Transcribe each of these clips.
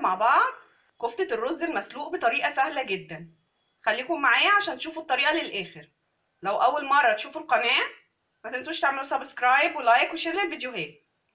مع بعض كفتة الرز المسلوق بطريقة سهلة جدا خليكم معايا عشان تشوفوا الطريقة للآخر لو أول مرة تشوفوا القناة ما تنسوش تعملوا سبسكرايب ولايك وشير للفيديوهات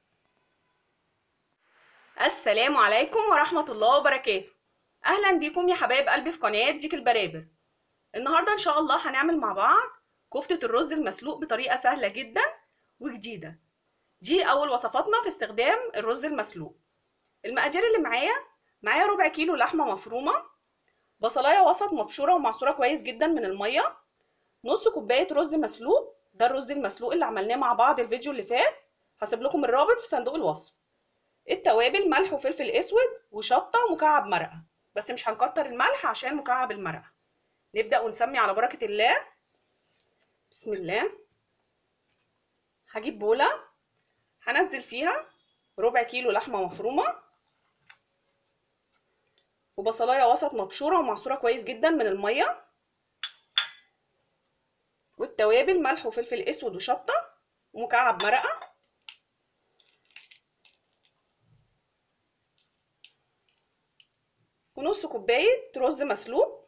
السلام عليكم ورحمة الله وبركاته أهلا بيكم يا حبايب قلبي في قناة ديك البرابر النهاردة إن شاء الله هنعمل مع بعض كفتة الرز المسلوق بطريقة سهلة جدا وجديدة دي أول وصفاتنا في استخدام الرز المسلوق المقادير اللي معايا معايا ربع كيلو لحمة مفرومة بصلاية وسط مبشورة ومعصورة كويس جدا من المية نص كوباية رز مسلوق ده الرز المسلوق اللي عملناه مع بعض الفيديو اللي فات هسيب لكم الرابط في صندوق الوصف التوابل ملح وفلفل اسود وشطة ومكعب مرقة بس مش هنكتر الملح عشان مكعب المرقة نبدأ ونسمي على بركة الله بسم الله هجيب بولة هنزل فيها ربع كيلو لحمة مفرومة وبصلاية وسط مبشورة ومعصورة كويس جدا من المية والتوابل ملح وفلفل اسود وشطة ومكعب مرقة ونص كوباية رز مسلوق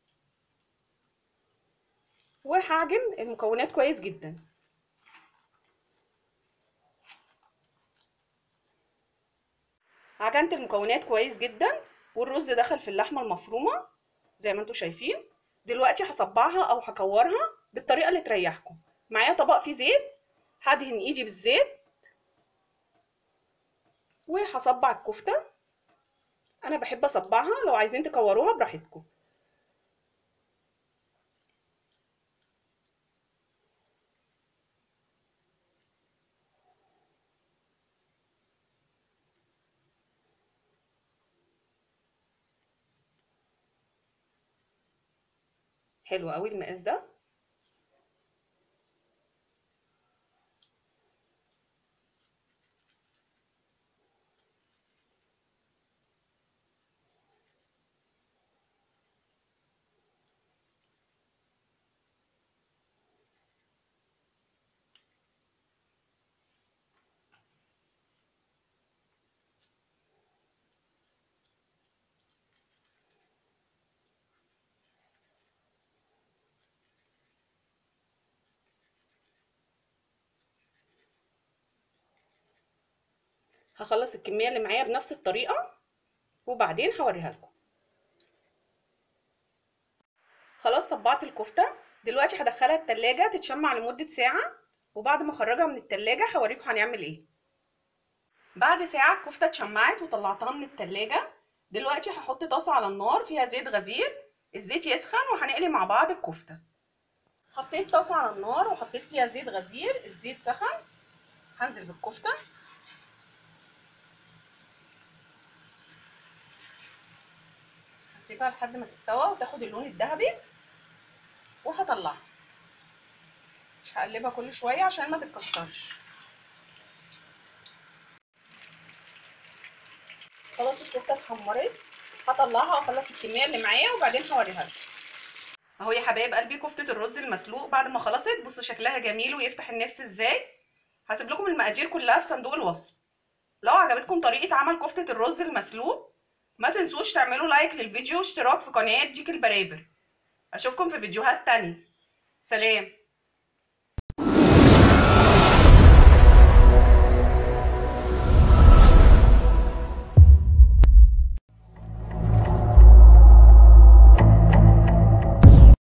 وهعجن المكونات كويس جدا عجنت المكونات كويس جدا والرز دخل في اللحمه المفرومه زي ما انتم شايفين دلوقتي هصبعها او هكورها بالطريقه اللي تريحكم معايا طبق فيه زيت هدهن ايدي بالزيت وهصبع الكفته انا بحب اصبعها لو عايزين تكوروها براحتكم حلو قوي المقاس ده هخلص الكميه اللي معايا بنفس الطريقه وبعدين هوريها لكم خلاص طبعت الكفته دلوقتي هدخلها التلاجة تتشمع لمدة ساعة وبعد ما اخرجها من التلاجة هوريكم هنعمل ايه بعد ساعة الكفتة اتشمعت وطلعتها من التلاجة دلوقتي هحط طاسة على النار فيها زيت غزير الزيت يسخن وهنقلي مع بعض الكفتة حطيت طاسة على النار وحطيت فيها زيت غزير الزيت سخن هنزل بالكفتة هسيبها لحد ما تستوى وتاخد اللون الذهبي وهطلعها مش هقلبها كل شويه عشان ما تتكسرش خلاص الكفته اتحمرت هطلعها واخلص الكميه اللي معايا وبعدين هوريها لكم اهو يا حبايب قلبي كفته الرز المسلوق بعد ما خلصت بصوا شكلها جميل ويفتح النفس ازاي هسيب لكم المقادير كلها في صندوق الوصف لو عجبتكم طريقه عمل كفته الرز المسلوق ما تنسوش تعملوا لايك للفيديو واشتراك في قناة ديك البرابر اشوفكم في فيديوهات تانية سلام